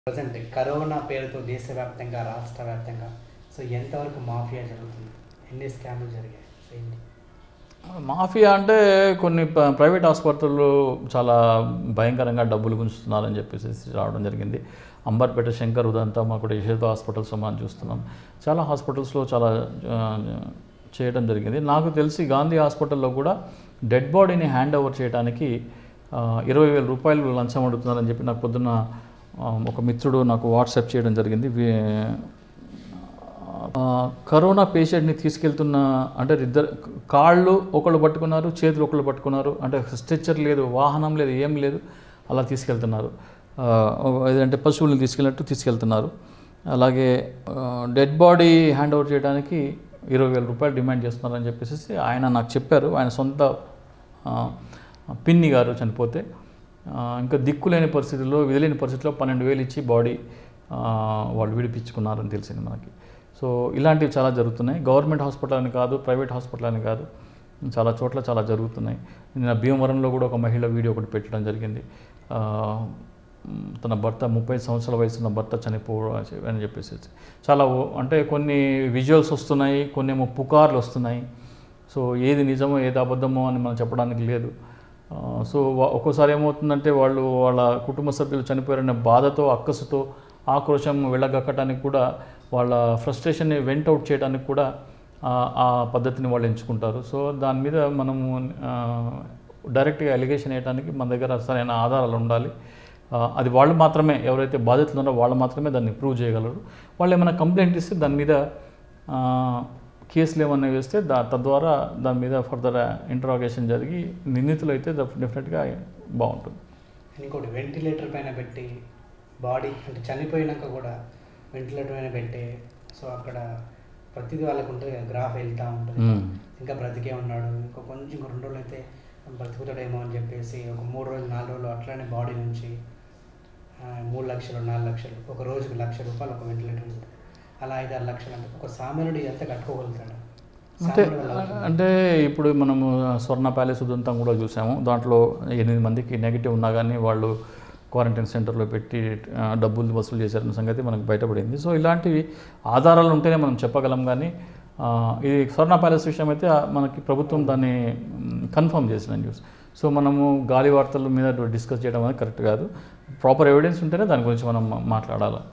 Present corona పేరుతో దేశవ్యాప్తంగా రాష్ట్ర వ్యాప్తంగా సో ఎంతవరకు మాఫియా జరుగుతుంది ఎన్ని స్కామ్లు జరిగాయి సో ఏంటి మాఫియా అంటే కొన్ని ప- ప్రైవేట్ ఆసుపత్రులు చాలా భయంకరంగా డబ్బులు గుంచుతున్నారని చెప్పేసి రావడం జరిగింది అంబర్పేట శంకర్ ఉదంతా మాకు కూడా యశోద హాస్పిటల్స్ మనం చూస్తున్నాం చాలా హాస్పిటల్స్లో చాలా ఆ, చేయడం జరిగింది నాకు తెలిసి గాంధీ హాస్పిటల్లో కూడా డెడ్ బాడీని హ్యాండ్ ఓవర్ చేయడానికి ఆ, ఇరవై వేల రూపాయలు లంచం అడుగుతున్నారని చెప్పి నాకు పొద్దున్న ఆ, ఒక మిత్రుడు నాకు వాట్సాప్ చేయడం జరిగింది వీ- ఆ, కరోనా పేషెంట్ని తీసుకెళ్తున్న అంటే ఇద్దరు కాళ్ళు ఒకళ్ళు పట్టుకున్నారు చేతులు ఒకళ్ళు పట్టుకున్నారు అంటే స్ట్రెచ్చర్ లేదు వాహనం లేదు ఏం లేదు అలా తీసుకెళ్తున్నారు ఆ, ఏదంటే పశువుల్ని తీసుకెళ్ళినట్టు తీసుకెళ్తున్నారు అలాగే డెడ్ బాడీ హ్యాండ్ ఓవర్ చేయడానికి ఇరవై వేల రూపాయలు డిమాండ్ చేస్తున్నారని చెప్పేసి ఆయన నాకు చెప్పారు ఆయన సొంత ఆ, పిన్ని గారు చనిపోతే ఆ, ఇంకా దిక్కులేని పరిస్థితుల్లో విధులేని పరిస్థితుల్లో పన్నెండు వేలు ఇచ్చి బాడీ ఆ, వాళ్ళు విడిపించుకున్నారని తెలిసింది మనకి సో ఇలాంటివి చాలా జరుగుతున్నాయి గవర్నమెంట్ హాస్పిటల్ అని కాదు ప్రైవేట్ హాస్పిటల్ అని కాదు చాలా చోట్ల చాలా జరుగుతున్నాయి నిన్న భీమవరంలో కూడా ఒక మహిళ వీడియో ఒకటి పెట్టడం జరిగింది ఆ, మ్, తన భర్త ముప్పై సంవత్సరాల వయసున్న భర్త చనిపోవడం అని చెప్పేసి చాలా ఓ- అంటే కొన్ని విజువల్స్ వస్తున్నాయి కొన్ని ఏమో పుకార్లు వస్తున్నాయి సో ఏది నిజమో ఏది అబద్ధమో అని మనం చెప్పడానికి లేదు ఆ, సో వా- ఒక్కోసారి ఏమవుతుందంటే వాళ్ళు వాళ్ళ కుటుంబ సభ్యులు చనిపోయారనే బాధతో అక్కసుతో ఆక్రోశం వెళ్ళగక్కటానికి కూడా వాళ్ళ ఫ్రస్ట్రేషన్ని వెంట్ అవుట్ చేయడానికి కూడా ఆ, ఆ పద్ధతిని వాళ్ళు ఎంచుకుంటారు సో దాని మీద మనము ఆ, డైరెక్ట్గా అలిగేషన్ వేయడానికి మన దగ్గర సరైన ఆధారాలు ఉండాలి ఆ, అది వాళ్ళు మాత్రమే ఎవరైతే బాధితులు ఉన్నారో వాళ్ళు మాత్రమే దాన్ని ప్రూవ్ చేయగలరు వాళ్ళు ఏమైనా కంప్లైంట్ ఇస్తే దాని మీద ఆ, కేసులు ఏమన్నా వేస్తే దా తద్వారా దాని మీద ఫర్దర్ ఇంటరాగేషన్ జరిగి నిందితులు అయితే డెఫినెట్గా బాగుంటుంది ఇంకోటి వెంటిలేటర్ పైన పెట్టి బాడీ అంటే చనిపోయినాక కూడా వెంటిలేటర్ పైన పెట్టి సో అక్కడ ప్రతిదీ వాళ్ళకు ఉంటుంది కదా గ్రాఫ్ వెళ్తూ ఉంటుంది మ్మ్. ఇంకా బ్రతికే ఉన్నాడు ఇంకా కొంచెం ఇంకో రెండు రోజులు అయితే బ్రతుకుతాడేమో అని చెప్పేసి ఒక మూడు రోజులు నాలుగు రోజులు అట్లానే బాడీ నుంచి ఆ, మూడు లక్షలు నాలుగు లక్షలు ఒక రోజుకి లక్ష రూపాయలు ఒక వెంటిలేటర్ ఉంటుంది అలా ఐదు ఆరు లక్షలు అంటే ఒక సామాన్యుడు ఎంత కట్టుకోగలుగుతాడు అంటే సామాన్యుడు వల్ల అవుతుందా? అంటే ఇప్పుడు మనము స్వర్ణ ప్యాలెస్ ఉదంతం కూడా చూసాము దాంట్లో ఎనిమిది మందికి నెగిటివ్ ఉన్నా కానీ వాళ్ళు క్వారంటైన్ సెంటర్లో పెట్టి ఆ, డబ్బులు వసూలు చేశారన్న సంగతి మనకు బయటపడింది సో ఇలాంటివి ఆధారాలు ఉంటేనే మనం చెప్పగలం కానీ ఆ, ఇది స్వర్ణ ప్యాలెస్ విషయం అయితే ఆ, మనకి ప్రభుత్వం దాన్ని కన్ఫర్మ్ చేసిన న్యూస్ సో మనము గాలి వార్తల మీద డిస్కస్ చేయడం అనేది కరెక్ట్ కాదు ప్రాపర్ ఎవిడెన్స్ ఉంటేనే దాని గురించి మనం మాట్లాడాలి